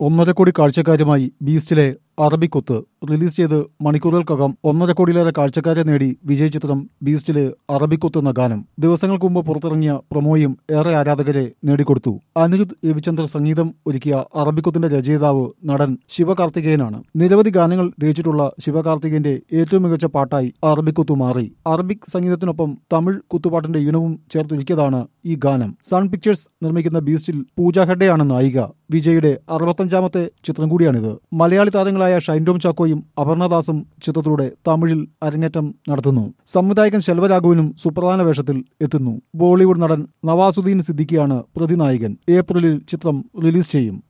ഒന്നര കോടി കാഴ്ചക്കാരുമായി ബീസ്റ്റിലെ അറബിക്കൊത്ത് റിലീസ് ചെയ്ത് മണിക്കൂറുകൾക്കകം ഒന്നര കോടിയിലേറെ കാഴ്ചക്കാരെ നേടി വിജയ് ചിത്രം ബീസ്റ്റിലെ അറബിക്കൊത്ത് എന്ന ഗാനം ദിവസങ്ങൾക്ക് മുമ്പ് പുറത്തിറങ്ങിയ പ്രൊമോയും ഏറെ ആരാധകരെ നേടിക്കൊടുത്തു അനിരുദ്ധ് രവിചന്ദ്ര സംഗീതം ഒരുക്കിയ അറബിക്കൊത്തിന്റെ രചയിതാവ് നടൻ ശിവകാർത്തികേയനാണ് നിരവധി ഗാനങ്ങൾ രചിച്ചിട്ടുള്ള ശിവകാർത്തികേയന്റെ ഏറ്റവും മികച്ച പാട്ടായി അറബിക്കൊത്തു മാറി അറബിക് സംഗീതത്തിനൊപ്പം തമിഴ് കുത്തുപാട്ടിന്റെ ഈണവും ചേർത്തൊരുക്കിയതാണ് ഈ ഗാനം സൺ പിക്ചേഴ്സ് നിർമ്മിക്കുന്ന ബീസ്റ്റിൽ പൂജ ഹെഡയാണ് നായിക വിജയുടെ അറുപത്തഞ്ചാമത്തെ ചിത്രം കൂടിയാണിത് മലയാളി താരങ്ങളായ ഷൈൻ ടോം ചാക്കോയും അപർണദാസും ചിത്രത്തിലൂടെ തമിഴിൽ അരങ്ങേറ്റം നടത്തുന്നു സംവിധായകൻ ശെൽവരാഘവനും സുപ്രധാന വേഷത്തിൽ എത്തുന്നു ബോളിവുഡ് നടൻ നവാസുദ്ദീൻ സിദ്ദിഖിയാണ് പ്രതിനായകൻ ഏപ്രിലിൽ ചിത്രം റിലീസ് ചെയ്യും